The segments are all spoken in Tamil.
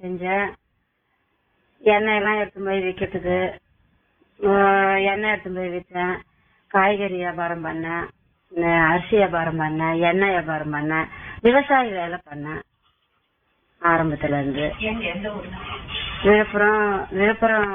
செஞ்சேன் எண்ணெய் எல்லாம் எடுத்து போய் விற்கிறதுக்கு ஆஹ் எண்ணெய் எடுத்து போய் விற்றேன் காய்கறி வியாபாரம் பண்ணேன் ஆஹ் அரிசி வியாபாரம் பண்ணேன் எண்ணெய் வியாபாரம் பண்ணேன் விவசாய வேலை பண்ணேன் ஆரம்பத்துல இருந்து விழுப்புரம் விழுப்புரம்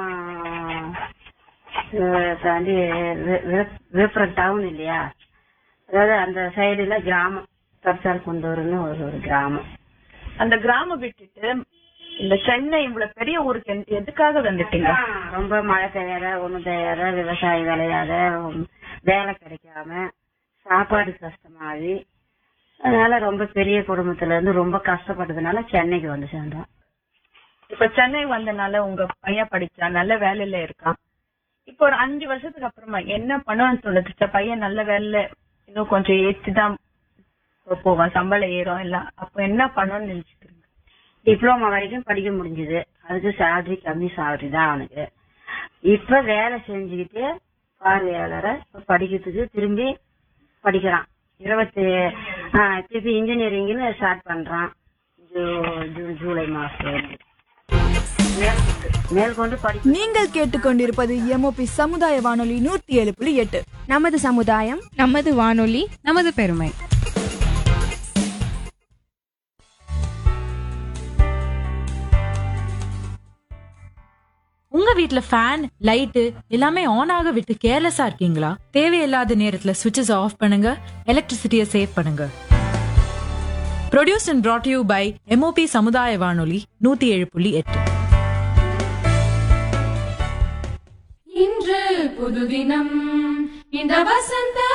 ஆஹ் தாண்டி வி- வி- விழுப்புரம் டவுன் இல்லையா அதாவது அந்த சைடுல கிராமம் தற்சால் குண்டூர்னு ஒரு ஒரு கிராமம் அந்த கிராமம் விட்டுட்டு இந்த சென்னை இவ்வளவு பெரிய ஊருக்கு எந்த- எதுக்காக வந்துட்டீங்க ரொம்ப மழை பெய்யாத ஒண்ணும் பெய்யாத விவசாயம் விளையாத உம், வேலை கிடைக்காம சாப்பாடு கஷ்டமாகி அதனால ரொம்ப பெரிய குடும்பத்துல இருந்து ரொம்ப கஷ்டப்பட்டதுனால சென்னைக்கு வந்து சேர்ந்தோம் இப்ப சென்னை வந்தனால உங்க பையன் படிச்சா நல்ல வேலையில இருக்கான் இப்போ ஒரு அஞ்சு வருஷத்துக்கு அப்புறமா என்ன பண்ணணும்னு தோணுது சே, பையன் நல்ல வேலையில இன்னும் கொஞ்சம் ஏற்றிதான் போவான் சம்பளம் ஏறும் எல்லாம் அப்ப என்ன பண்ணணும்னு நினைச்சுக்கிறீங்க டிப்ளமா வரைக்கும் படிக்க முடிஞ்சது அதுக்கு சேலரி கம்மி சேலரி தான் அவனுக்கு இப்ப வேலை செஞ்சுக்கிட்டு பார்வையாளரை இப்ப படிக்கிறதுக்கு திரும்பி படிக்கிறான் இருபத்தி ஆ, திருப்பி இன்ஜினியரிங்னு ஸ்டார்ட் பண்றான் ஜூ- ஜூ- ஜூலை மாசம் மேற்கொண்டு படிக்க நீங்கள் கேட்டுக்கொண்டிருப்பது எம்ஓபி சமுதாய வானொலி நூத்தி ஏழு புள்ளி எட்டு நமது சமுதாயம் நமது வானொலி நமது பெருமை உங்க வீட்ல ஃபேன் லைட்டு எல்லாமே ஆன் ஆக விட்டு கேர்லெஸ்ஸா இருக்கீங்களா தேவையில்லாத நேரத்துல சுவிட்சஸ் ஆஃப் பண்ணுங்க எலக்ட்ரிசிட்டியை சேவ் பண்ணுங்க produce and brought you by MOP சமுதாய வானொலி நூத்தி ஏழு புள்ளி எட்டு இன்று புதுதினம் இந்த வசந்த